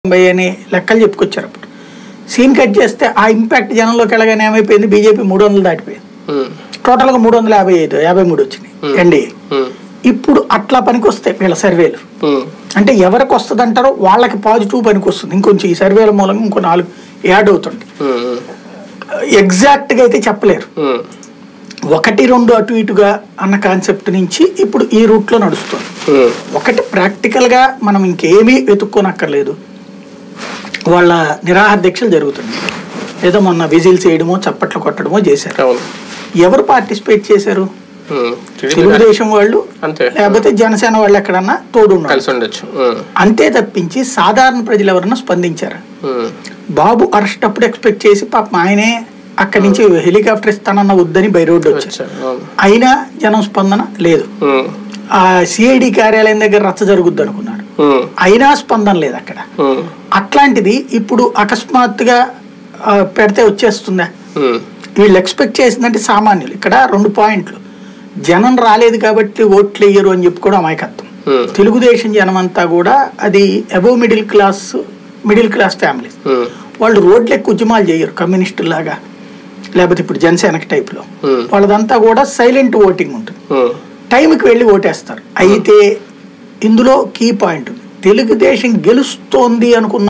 తొంభై అని లెక్కలు చెప్పుకొచ్చారు అప్పుడు సీన్ కట్ చేస్తే ఆ ఇంపాక్ట్ జనంలోకి వెళ్ళగానే ఏమైపోయింది బీజేపీ మూడు వందలు దాటిపోయింది ఉమ్, టోటల్గా మూడు వందల యాభై ఐదు యాభై మూడు వచ్చినాయి ఎన్డీఏ ఉమ్, ఇప్పుడు అట్లా పనికి వస్తాయి వీళ్ళ సర్వేలు ఉమ్, అంటే ఎవరికి వస్తుంది అంటారో వాళ్ళకి పాజిటివ్ పనికి వస్తుంది ఇంకొంచెం ఈ సర్వేల మూలంగా ఇంకో నాలుగు యాడ్ అవుతుంది ఉమ్, ఉమ్, ఎగ్జాక్ట్గా అయితే చెప్పలేరు ఉమ్, ఒకటి రెండు అటు ఇటుగా అన్న కాన్సెప్ట్ నుంచి ఇప్పుడు ఈ రూట్లో నడుస్తుంది ఉమ్, ఒకటి ప్రాక్టికల్గా మనం ఇంకేమీ వెతుక్కోనక్కర్లేదు వాళ్ళ నిరాహార దీక్షలు జరుగుతున్నాయి ఏదో మొన్న విజిల్స్ వేయడమో చప్పట్లు కొట్టడమో చేశారు అవును ఎవరు పార్టిసిపేట్ చేశారు ఉమ్, టీడీపీ తెలుగుదేశం వాళ్ళు అంతే లేకపోతే జనసేన వాళ్ళు ఎక్కడన్నా తోడు ఉన్నారు కలిసి ఉండొచ్చు ఉమ్, అంతే తప్పించి సాధారణ ప్రజలు ఎవరన్నా స్పందించారా ఉమ్, బాబు అరెస్ట్ అప్పుడు ఎక్స్పెక్ట్ చేసి పాపం ఆయనే అక్కడి నుంచి హెలికాప్టర్ ఇస్తానన్న వద్దని బై రోడ్డు వచ్చారు వచ్చారు అవును అయినా జనం స్పందన లేదు ఉమ్, ఆ సిఐడి కార్యాలయం దగ్గర రచ్చ జరుగుద్ది అనుకున్నారు ఉమ్, అయినా స్పందన లేదు అక్కడ ఉమ్, అట్లాంటిది ఇప్పుడు అకస్మాత్తుగా ఆ, పెడితే వచ్చేస్తుందా ఉమ్, వీళ్ళు ఎక్స్పెక్ట్ చేసిందంటే సామాన్యులు ఇక్కడ రెండు పాయింట్లు జనం రాలేదు కాబట్టి ఓట్లు వేయరు అని చెప్పుకోవడం అమాయకత్వం ఉమ్, తెలుగుదేశం జనం అంతా కూడా అది above middle class middle class families ఉమ్, వాళ్ళు రోడ్లు ఎక్కువ ఉద్యమాలు చేయరు కమ్యూనిస్టులాగా లేకపోతే ఇప్పుడు జనసేనకి టైప్లో Hmm. వాళ్ళదంతా కూడా సైలెంట్ ఓటింగ్ ఉంటుంది ఉమ్, టైంకి వెళ్ళి ఓటేస్తారు అయితే ఇందులో కీ పాయింట్ తెలుగుదేశం గెలుస్తోంది అనుకున్న